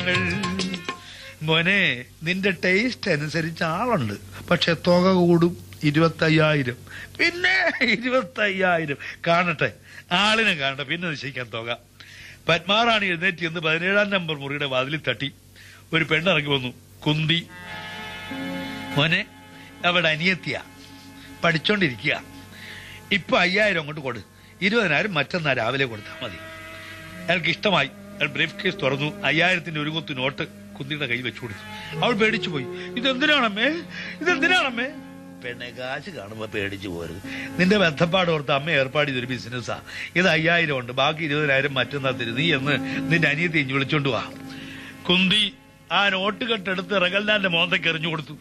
ഞങ്ങൾ മോനെ നിന്റെ ടേസ്റ്റ് അനുസരിച്ച് ആളുണ്ട് പക്ഷെ തുക കൂടും ഇരുപത്തയ്യായിരം പിന്നെ ഇരുപത്തയ്യായിരം കാണട്ടെ ആളിനെ കാണട്ടെ പിന്നെ നിശ്ചയിക്കാൻ തുക പത്മാറാണി എഴുന്നേറ്റ് എന്ന് പതിനേഴാം നമ്പർ മുറിയുടെ വാതിലിൽ തട്ടി ഒരു പെണ്ണിറങ്ങി വന്നു കുന്തി മോനെ അവിടെ അനിയത്തിയ പഠിച്ചോണ്ടിരിക്കുക ഇപ്പൊ അയ്യായിരം അങ്ങോട്ട് കൊടു ഇരുപതിനായിരം മറ്റന്നാ രാവിലെ കൊടുത്താൽ മതി അയാൾക്ക് ഇഷ്ടമായി അയാൾ ബ്രീഫ് കേസ് തുറന്നു അയ്യായിരത്തിന്റെ ഒരു കൊത്ത് നോട്ട് കുന്തിയുടെ കൈ വെച്ചു കൊടുത്തു അവൾ പേടിച്ചു പോയി ഇതെന്തിനാണമ്മേ ഇതെന്തിനാണമ്മേ പെണ്ണെ കാശ് കാണുമ്പോ പേടിച്ചു പോരുത് നിന്റെ ബന്ധപ്പാട് ഓർത്ത് അമ്മ ഏർപ്പാട് ചെയ്തൊരു ബിസിനസ്സാ ഇത് അയ്യായിരം ഉണ്ട് ബാക്കി ഇരുപതിനായിരം മറ്റന്നാ തരും നീ എന്ന് നിന്റെ അനിയത്തി ഇഞ്ഞ് വിളിച്ചോണ്ട് വാ കുന്തി ആ നോട്ട് കെട്ടെടുത്ത് റഗൽനാന്റെ മോന്തയ്ക്ക് എറിഞ്ഞു കൊടുത്തു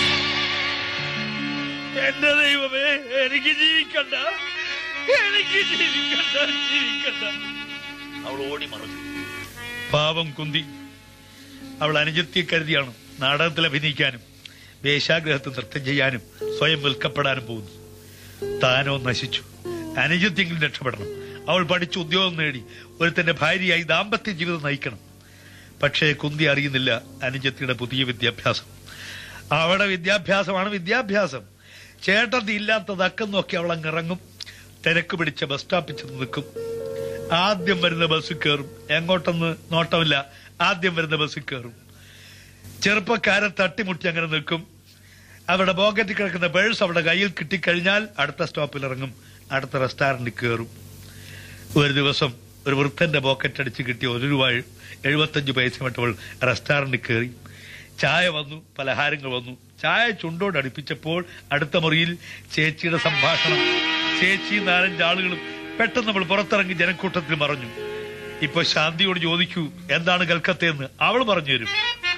എന്റെ ദൈവമേ എനിക്ക് ജീവിക്കണ്ട എനിക്ക് ജീവിക്കണ്ട ജീവിക്കണ്ട അവൾ ഓടി മറഞ്ഞു പാവം കുന്തി അവൾ അനുജത്തിയെ കരുതിയാണ് നാടകത്തിൽ അഭിനയിക്കാനും വേശാഗ്രഹത്തിൽ നൃത്തം ചെയ്യാനും സ്വയം വിൽക്കപ്പെടാനും പോകുന്നു താനോ നശിച്ചു അനുജത്തെങ്കിലും രക്ഷപ്പെടണം അവൾ പഠിച്ച് ഉദ്യോഗം നേടി ഒരുത്തന്റെ ഭാര്യയായി ദാമ്പത്യ ജീവിതം നയിക്കണം പക്ഷേ കുന്തി അറിയുന്നില്ല അനുജത്തിയുടെ പുതിയ വിദ്യാഭ്യാസം അവിടെ വിദ്യാഭ്യാസമാണ് വിദ്യാഭ്യാസം ചേട്ടത്തി ഇല്ലാത്ത തക്കം നോക്കി അവൾ അങ്ങിറങ്ങും തിരക്ക് പിടിച്ച ബസ് സ്റ്റോപ്പിൽ ചെന്ന് നിൽക്കും ആദ്യം വരുന്ന ബസ്സിൽ കയറും എങ്ങോട്ടൊന്ന് നോട്ടമില്ല ആദ്യം വരുന്ന ബസ്സിൽ കയറും ചെറുപ്പക്കാരെ തട്ടിമുട്ടി അങ്ങനെ നിൽക്കും അവരുടെ പോക്കറ്റിൽ കിടക്കുന്ന പേഴ്സ് അവരുടെ കയ്യിൽ കിട്ടിക്കഴിഞ്ഞാൽ അടുത്ത സ്റ്റോപ്പിൽ ഇറങ്ങും അടുത്ത റെസ്റ്റോറന്റിൽ കയറും ഒരു ദിവസം ഒരു വൃദ്ധന്റെ പോക്കറ്റ് അടിച്ച് കിട്ടിയ ഒരു രൂപ എഴുപത്തഞ്ച് പൈസ മറ്റവൾ റെസ്റ്റോറന്റിൽ കയറി ചായ വന്നു പലഹാരങ്ങൾ വന്നു ചായ ചുണ്ടോട് അടുപ്പിച്ചപ്പോൾ അടുത്ത മുറിയിൽ ചേച്ചിയുടെ സംഭാഷണം ചേച്ചി നാലഞ്ച് ആളുകളും പെട്ടെന്ന് നമ്മൾ പുറത്തിറങ്ങി ജനക്കൂട്ടത്തിൽ മറഞ്ഞു ഇപ്പൊ ശാന്തിയോട് ചോദിക്കൂ എന്താണ് കൽക്കത്തയെന്ന് അവൾ പറഞ്ഞു തരും